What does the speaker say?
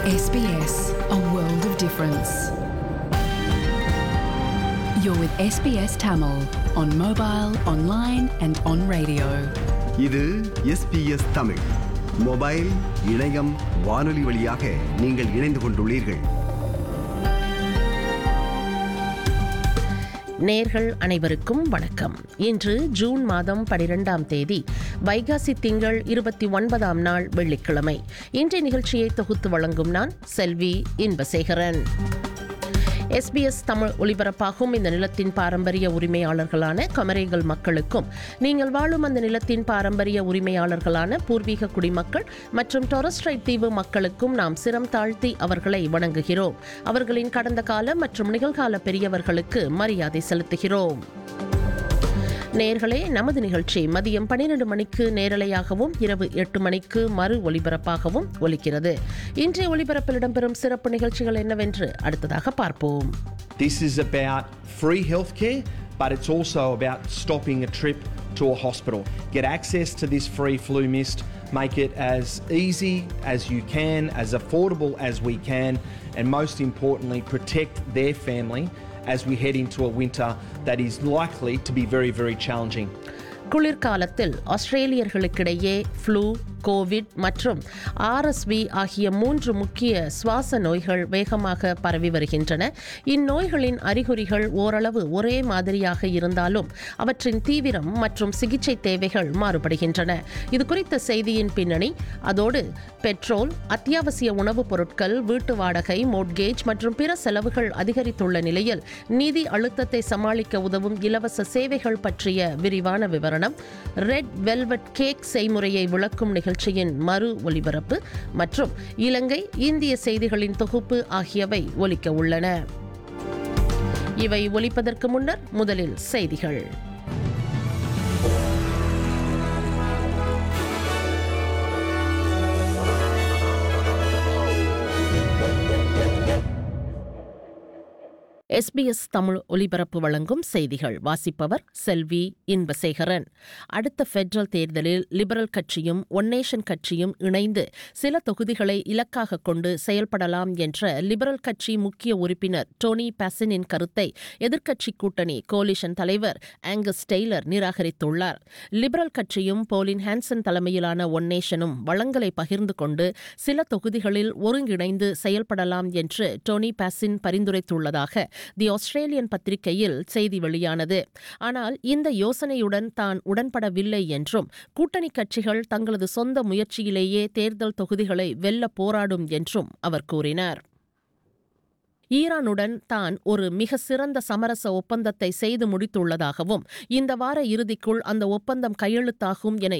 SBS, a world of difference. You're with SBS Tamil on mobile, online, and on radio. இது SBS Tamil mobile இணையம் வானொலி வழியாக நீங்கள் இணைந்து கொண்டுள்ளீர்கள் நேர்கள் அனைவருக்கும் வணக்கம் இன்று ஜூன் மாதம் பனிரெண்டாம் தேதி வைகாசி திங்கள் இருபத்தி ஒன்பதாம் நாள் வெள்ளிக்கிழமை இன்றைய நிகழ்ச்சியை தொகுத்து வழங்கும் நான் செல்வி இன்பசேகரன் எஸ்பிஎஸ் தமிழ் ஒலிபரப்பாகும் இந்த நிலத்தின் பாரம்பரிய உரிமையாளர்களான கமரேகல் மக்களுக்கும் நீங்கள் வாழும் அந்த நிலத்தின் பாரம்பரிய உரிமையாளர்களான பூர்வீக குடிமக்கள் மற்றும் டொரஸ்ட்ரைட் தீவு மக்களுக்கும் நாம் சிரம் தாழ்த்தி அவர்களை வணங்குகிறோம் அவர்களின் கடந்த கால மற்றும் நிகழ்கால பெரியவர்களுக்கு மரியாதை செலுத்துகிறோம் நேர்களே நமது நிகழ்ச்சி மதியம் பன்னிரண்டு மணிக்கு நேரலையாகவும் இரவு எட்டு மணிக்கு மறு ஒலிபரப்பாகவும் ஒலிக்கிறது இன்றைய ஒலிபரப்பில் இடம்பெறும் சிறப்பு நிகழ்ச்சிகள் என்னவென்று அடுத்ததாக பார்ப்போம் This is about free healthcare, but it's also about stopping a trip to a hospital. Get access to this free flu mist, make it as easy as you can, as affordable as we can, and most importantly, protect their family as we head into a winter that is likely to be very, very challenging. குளிர்காலத்தில் ஆஸ்திரேலியர்களுக்கிடையே flu COVID மற்றும் RSV ஆகிய மூன்று முக்கிய சுவாச நோய்கள் வேகமாக பரவி வருகின்றன இந்நோய்களின் அறிகுறிகள் ஓரளவு ஒரே மாதிரியாக இருந்தாலும் அவற்றின் தீவிரம் மற்றும் சிகிச்சை தேவைகள் மாறுபடுகின்றன இது குறித்த செய்தியின் பின்னணி அதோடு பெட்ரோல் அத்தியாவசிய உணவுப் பொருட்கள் வீட்டு வாடகை மோட்கேஜ் மற்றும் பிற செலவுகள் அதிகரித்துள்ள நிலையில் நிதி அழுத்தத்தை சமாளிக்க உதவும் இலவச சேவைகள் பற்றிய விரிவான விவரணம் ரெட் வெல்வெட் கேக் செய்முறையை விளக்கும் நிகழ்ச்சியின் மறு ஒலிபரப்பு மற்றும் இலங்கை இந்திய செய்திகளின் தொகுப்பு ஆகியவை ஒலிக்க உள்ளன இவை ஒலிப்பதற்கு முன்னர் முதலில் செய்திகள் எஸ்பிஎஸ் தமிழ் ஒலிபரப்பு வழங்கும் செய்திகள் வாசிப்பவர் செல்வி இன்பசேகரன் அடுத்த ஃபெடரல் தேர்தலில் லிபரல் கட்சியும் ஒன் நேஷன் கட்சியும் இணைந்து சில தொகுதிகளை இலக்காக கொண்டு செயல்படலாம் என்ற லிபரல் கட்சி முக்கிய உறுப்பினர் டோனி பாசினின் கருத்தை எதிர்க்கட்சி கூட்டணி கோலிஷன் தலைவர் ஆங்கஸ் டெய்லர் நிராகரித்துள்ளார் லிபரல் கட்சியும் போலின் ஹான்சன் தலைமையிலான ஒன் நேஷனும் வளங்களை பகிர்ந்து கொண்டு சில தொகுதிகளில் ஒருங்கிணைந்து செயல்படலாம் என்று டோனி பாசின் பரிந்துரைத்துள்ளதாக தி ஆஸ்திரேலியன் பத்திரிகையில் செய்தி வெளியானது ஆனால் இந்த யோசனையுடன் தான் உடன்படவில்லை என்றும் கூட்டணி கட்சிகள் தங்களது சொந்த முயற்சியிலேயே தேர்தல் தொகுதிகளை வெல்ல போராடும் என்றும் அவர் கூறினார் ஈரானுடன் தான் ஒரு மிக சிறந்த சமரச ஒப்பந்தத்தை செய்து முடித்துள்ளதாகவும் இந்த வார இறுதிக்குள் அந்த ஒப்பந்தம் கையெழுத்தாகும் என